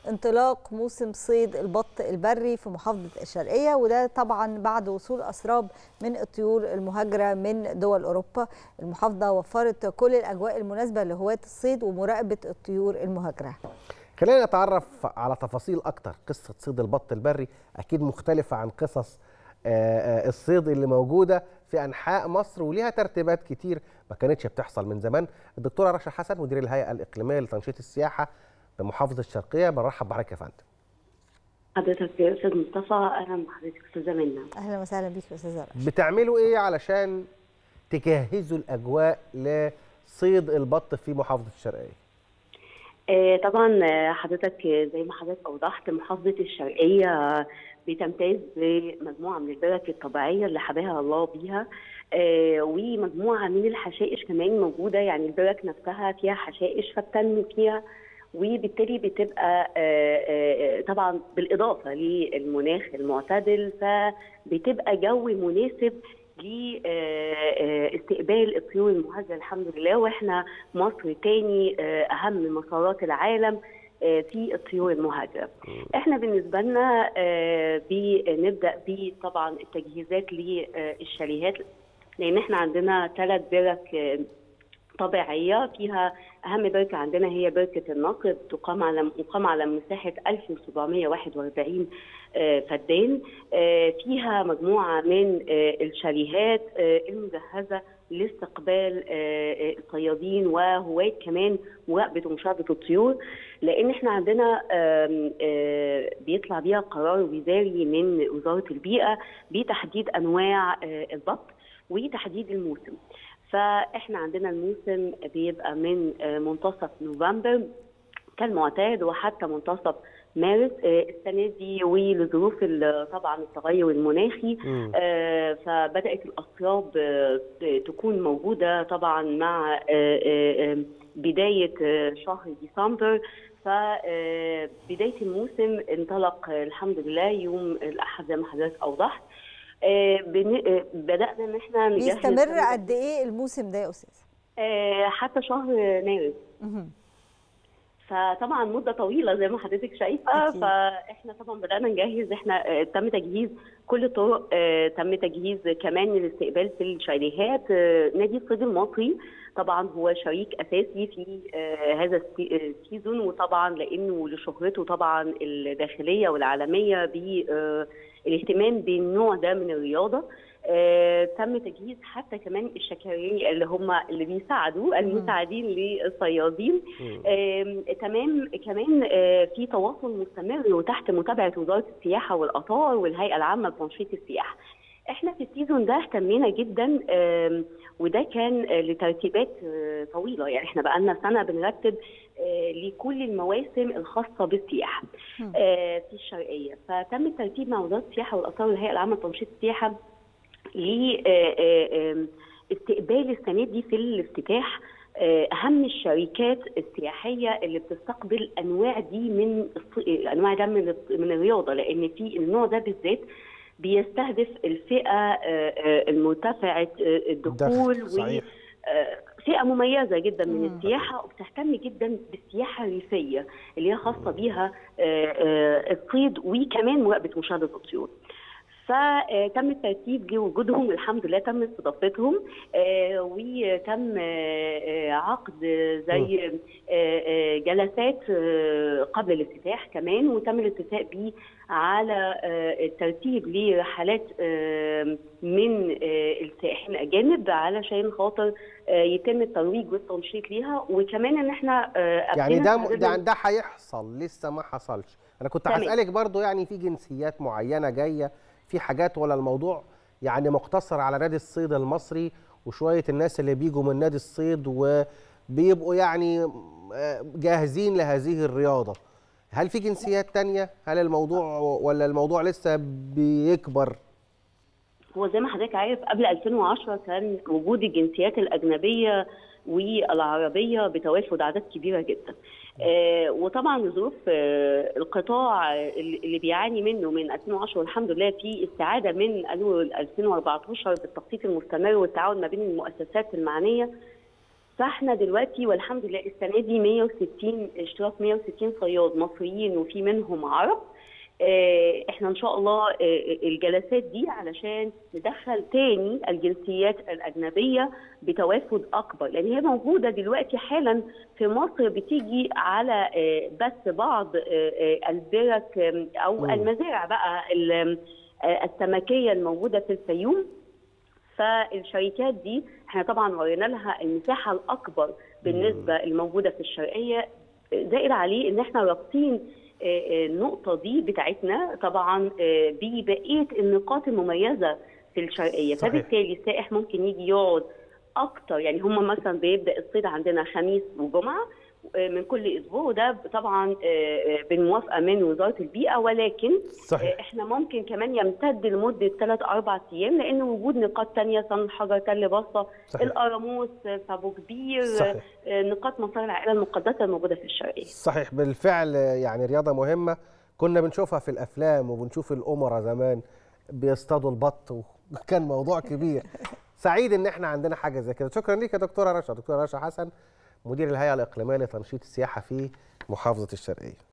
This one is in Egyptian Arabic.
انطلاق موسم صيد البط البري في محافظة الشرقية وده طبعا بعد وصول أسراب من الطيور المهاجرة من دول أوروبا المحافظة وفرت كل الأجواء المناسبة لهواة الصيد ومراقبة الطيور المهاجرة خلينا نتعرف على تفاصيل أكتر قصة صيد البط البري أكيد مختلفة عن قصص الصيد اللي موجودة في أنحاء مصر وليها ترتيبات كتير ما كانتش بتحصل من زمان الدكتورة رشا حسن مدير الهيئة الإقليمية لتنشيط السياحة بمحافظة الشرقية برحب بحضرتك يا فندم حضرتك يا استاذ مصطفى اهلا بحضرتك استاذه منى اهلا وسهلا بيك يا استاذه رشا بتعملوا ايه علشان تجهزوا الاجواء لصيد البط في محافظه الشرقيه آه طبعا حضرتك زي ما حضرتك اوضحت محافظه الشرقيه بتمتاز بمجموعه من البرك الطبيعيه اللي حباها الله بيها آه ومجموعه من الحشائش كمان موجوده يعني البرك نفسها فيها حشائش فبتنمو فيها وبالتالي بتبقى طبعا بالاضافه للمناخ المعتدل فبتبقى جو مناسب لاستقبال الطيور المهاجره الحمد لله واحنا مصر تاني اهم مسارات العالم في الطيور المهاجره. احنا بالنسبه لنا بنبدا بطبعا التجهيزات للشاليهات لان اححنا عندنا ثلاث برك طبيعيه فيها اهم بركه عندنا هي بركه النقب تقام على مقام على مساحه 1741 فدان فيها مجموعه من الشاليهات المجهزه لاستقبال الصيادين وهواة كمان مراقبه ومشاهده الطيور لان احنا عندنا بيطلع بيها قرار وزاري من وزاره البيئه بتحديد انواع البط وتحديد الموسم. فاحنا عندنا الموسم بيبقى من منتصف نوفمبر كالمعتاد وحتى منتصف مارس السنه دي ولظروف طبعا التغير المناخي فبدات الاسراب تكون موجوده طبعا مع بدايه شهر ديسمبر فبدايه الموسم انطلق الحمد لله يوم الاحد زي ما حضرتك اوضحت بدانا ان احنا نجهز بيستمر قد ايه الموسم ده يا استاذ؟ حتى شهر مارس فطبعا مده طويله زي ما حضرتك شايفه أكيد. فاحنا طبعا بدانا نجهز احنا تم تجهيز كل الطرق تم تجهيز كمان الاستقبال في الشاليهات نادي الصيد المصري طبعا هو شريك اساسي في هذا السيزون وطبعا لانه لشهرته طبعا الداخليه والعالميه بالاهتمام بالنوع ده من الرياضه آه، تم تجهيز حتى كمان الشكارين اللي هم اللي بيساعدوا المساعدين للصيادين آه، تمام كمان آه، في تواصل مستمر وتحت متابعه وزاره السياحه والاثار والهيئه العامه لتنشيط السياحه. احنا في السيزون ده اهتمينا جدا وده كان لترتيبات طويله يعني احنا بقالنا سنه بنرتب لكل المواسم الخاصه بالسياحه في الشرقيه فتم الترتيب مع وزاره السياحه والاثار والهيئه العامه لتنشيط السياحه لاستقبال السنه دي في الافتتاح اهم الشركات السياحيه اللي بتستقبل الانواع دي من انواع ده من من الرياضه لان في النوع ده بالذات بيستهدف الفئه المرتفعه الدخول صحيح. فئه مميزه جدا من السياحه وبتهتم جدا بالسياحه الريفيه اللي هي خاصه بيها الصيد وكمان مراقبه مشاهده الطيور. فتم الترتيب لوجودهم الحمد لله تم استضافتهم وتم عقد زي جلسات قبل الافتتاح كمان وتم الاتفاق بيه على الترتيب لرحلات من السائحين الاجانب علشان خاطر يتم الترويج والتنشيط ليها وكمان ان احنا يعني ده ده ده هيحصل لسه ما حصلش انا كنت هسالك برضو يعني في جنسيات معينه جايه في حاجات ولا الموضوع يعني مقتصر على نادي الصيد المصري وشويه الناس اللي بيجوا من نادي الصيد وبيبقوا يعني جاهزين لهذه الرياضه هل في جنسيات تانية هل الموضوع ولا الموضوع لسه بيكبر هو زي ما حضرتك عارف قبل 2010 كان وجود الجنسيات الاجنبيه والعربيه بتوافد اعداد كبيره جدا. آه وطبعا لظروف آه القطاع اللي بيعاني منه من 2010 والحمد لله في استعاده من 2014 بالتخطيط المستمر والتعاون ما بين المؤسسات المعنيه فاحنا دلوقتي والحمد لله السنه دي 160 اشتراك 160 صياد مصريين وفي منهم عرب احنا ان شاء الله الجلسات دي علشان ندخل تاني الجنسيات الاجنبيه بتوافد اكبر لان هي موجوده دلوقتي حالا في مصر بتيجي على بس بعض البرك او المزارع بقى السمكيه الموجوده في الفيوم فالشركات دي احنا طبعا ورينا لها المساحه الاكبر بالنسبه الموجوده في الشرقيه زائد عليه ان احنا رابطين النقطه دي بتاعتنا طبعا ببقيه النقاط المميزه في الشرقيه صحيح. فبالتالي السائح ممكن يجي يقعد اكتر يعني هم مثلا بيبدا الصيد عندنا خميس وجمعه من كل اسبوع وده طبعا بالموافقه من وزاره البيئه ولكن صحيح. احنا ممكن كمان يمتد لمده ثلاث اربع ايام لان وجود نقاط ثانيه صن حجر تل بصه صحيح. القراموس ابو كبير صحيح. نقاط مسار العائله المقدسه الموجوده في الشرقيه صحيح بالفعل يعني رياضه مهمه كنا بنشوفها في الافلام وبنشوف الامراء زمان بيصطادوا البط وكان موضوع كبير سعيد ان احنا عندنا حاجه زي كده شكرا ليك يا دكتوره رشا دكتوره رشا حسن مدير الهيئه الاقليميه لتنشيط السياحه في محافظه الشرقيه